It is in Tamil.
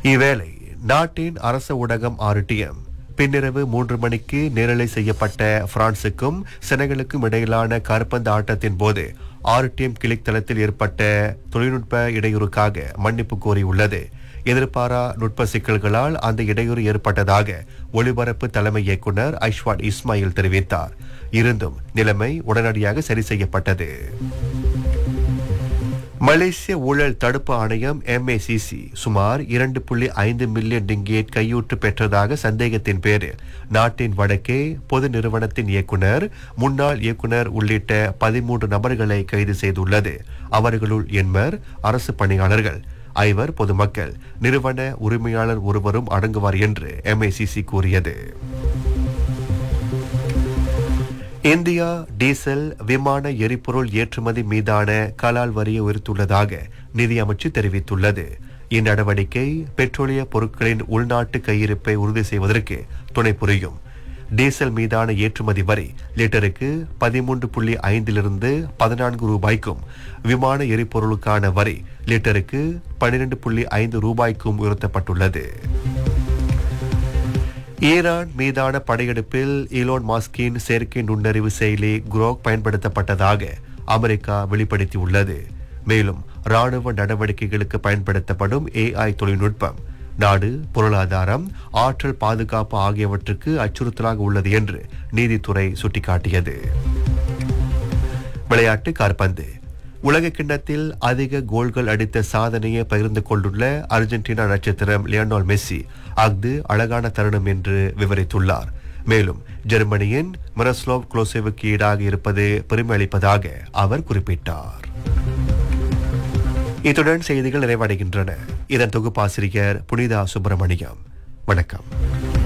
இவ்வேளை நாட்டின் அரச ஊடகம் ஆர்டிஎம் பின்னிரவு மூன்று மணிக்கு நேரலை செய்யப்பட்ட பிரான்சுக்கும் செனகலுக்கும் இடையிலான காற்பந்து ஆட்டத்தின் போது ஆர்டிஎம் கிளிக் தளத்தில் ஏற்பட்ட தொழில்நுட்ப இடையூறுக்காக மன்னிப்பு கோரியுள்ளது எதிர்பாரா நுட்ப சிக்கல்களால் அந்த இடையூறு ஏற்பட்டதாக ஒளிபரப்பு தலைமை இயக்குனர் ஐஷ்வாட் இஸ்மாயில் தெரிவித்தார் இருந்தும் நிலைமை உடனடியாக சரி செய்யப்பட்டது மலேசிய ஊழல் தடுப்பு ஆணையம் எம்ஏசிசி சுமார் இரண்டு புள்ளி ஐந்து மில்லியன் டிங்கேட் கையூட்டு பெற்றதாக சந்தேகத்தின் பேரில் நாட்டின் வடக்கே பொது நிறுவனத்தின் இயக்குனர் முன்னாள் இயக்குனர் உள்ளிட்ட பதிமூன்று நபர்களை கைது செய்துள்ளது அவர்களுள் எண்மர் அரசு பணியாளர்கள் ஐவர் பொதுமக்கள் நிறுவன உரிமையாளர் ஒருவரும் அடங்குவார் என்று எம்ஏசிசி கூறியது இந்தியா டீசல் விமான எரிபொருள் ஏற்றுமதி மீதான கலால் வரியை உயர்த்துள்ளதாக நிதியமைச்சு தெரிவித்துள்ளது இந்நடவடிக்கை பெட்ரோலிய பொருட்களின் உள்நாட்டு கையிருப்பை உறுதி செய்வதற்கு துணை புரியும் டீசல் மீதான ஏற்றுமதி வரி லிட்டருக்கு பதிமூன்று புள்ளி ஐந்திலிருந்து பதினான்கு ரூபாய்க்கும் விமான எரிபொருளுக்கான வரி லிட்டருக்கு பன்னிரண்டு புள்ளி ஐந்து ரூபாய்க்கும் உயர்த்தப்பட்டுள்ளது ஈரான் மீதான படையெடுப்பில் ஈலோன் மாஸ்கின் செயற்கை நுண்ணறிவு செயலி குரோக் பயன்படுத்தப்பட்டதாக அமெரிக்கா வெளிப்படுத்தியுள்ளது மேலும் ராணுவ நடவடிக்கைகளுக்கு பயன்படுத்தப்படும் ஏஐ தொழில்நுட்பம் நாடு பொருளாதாரம் ஆற்றல் பாதுகாப்பு ஆகியவற்றுக்கு அச்சுறுத்தலாக உள்ளது என்று நீதித்துறை சுட்டிக்காட்டியது விளையாட்டு காற்பந்து உலக கிண்ணத்தில் அதிக கோல்கள் அடித்த சாதனையை பகிர்ந்து கொண்டுள்ள அர்ஜென்டினா நட்சத்திரம் லியோனால் மெஸ்ஸி அஃது அழகான தருணம் என்று விவரித்துள்ளார் மேலும் ஜெர்மனியின் மிரஸ்லோவ் குளோசேவுக்கு ஈடாக இருப்பது பெருமை அளிப்பதாக அவர் குறிப்பிட்டார் இத்துடன் செய்திகள் நிறைவடைகின்றன இதன் தொகுப்பாசிரியர் புனிதா சுப்பிரமணியம் வணக்கம்